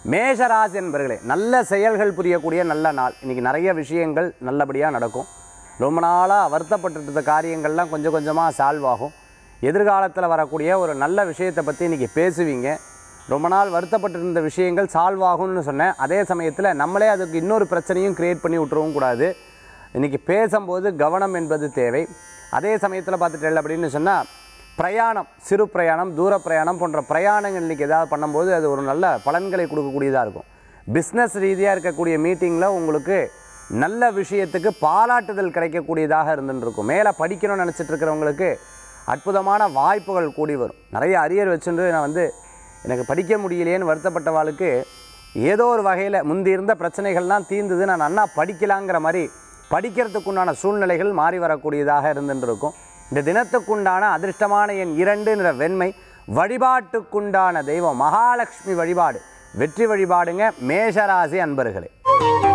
மேஷராசி என்பர்களே நல்ல செயல்கள் புரியக்கூடிய நல்ல நாள் இன்றைக்கி நிறைய விஷயங்கள் நல்லபடியாக நடக்கும் ரொம்ப நாளாக வருத்தப்பட்டு இருந்த காரியங்கள்லாம் கொஞ்சம் கொஞ்சமாக சால்வ் ஆகும் எதிர்காலத்தில் வரக்கூடிய ஒரு நல்ல விஷயத்தை பற்றி இன்றைக்கி பேசுவீங்க ரொம்ப நாள் வருத்தப்பட்டு இருந்த விஷயங்கள் சால்வ் ஆகும்னு சொன்னேன் அதே சமயத்தில் நம்மளே அதுக்கு இன்னொரு பிரச்சனையும் கிரியேட் பண்ணி விட்டுறவும் கூடாது இன்றைக்கி பேசும்போது கவனம் என்பது தேவை அதே சமயத்தில் பார்த்துட்டேன் அப்படின்னு சொன்னால் பிரயாணம் சிறு பிரயாணம் தூர பிரயாணம் போன்ற பிரயாணங்கள் இன்றைக்கி ஏதாவது பண்ணும்போது அது ஒரு நல்ல பலன்களை கொடுக்கக்கூடியதாக இருக்கும் பிஸ்னஸ் ரீதியாக இருக்கக்கூடிய மீட்டிங்கில் உங்களுக்கு நல்ல விஷயத்துக்கு பாராட்டுதல் கிடைக்கக்கூடியதாக இருந்துட்டு இருக்கும் மேலே படிக்கணும்னு நினச்சிட்டு இருக்கிறவங்களுக்கு அற்புதமான வாய்ப்புகள் கூடி வரும் நிறைய அரியர் வச்சுட்டு நான் வந்து எனக்கு படிக்க முடியலையேன்னு வருத்தப்பட்டவாளுக்கு ஏதோ ஒரு வகையில் முந்தி இருந்த பிரச்சனைகள்லாம் தீர்ந்தது நான் நன்னா படிக்கலாங்கிற மாதிரி படிக்கிறதுக்குண்டான சூழ்நிலைகள் மாறி வரக்கூடியதாக இருந்துட்டு இருக்கும் இந்த தினத்துக்குண்டான அதிர்ஷ்டமான என் இரண்டுன்ற வெண்மை வழிபாட்டுக்குண்டான தெய்வம் மகாலட்சுமி வழிபாடு வெற்றி வழிபாடுங்க மேஷராசி அன்பர்களே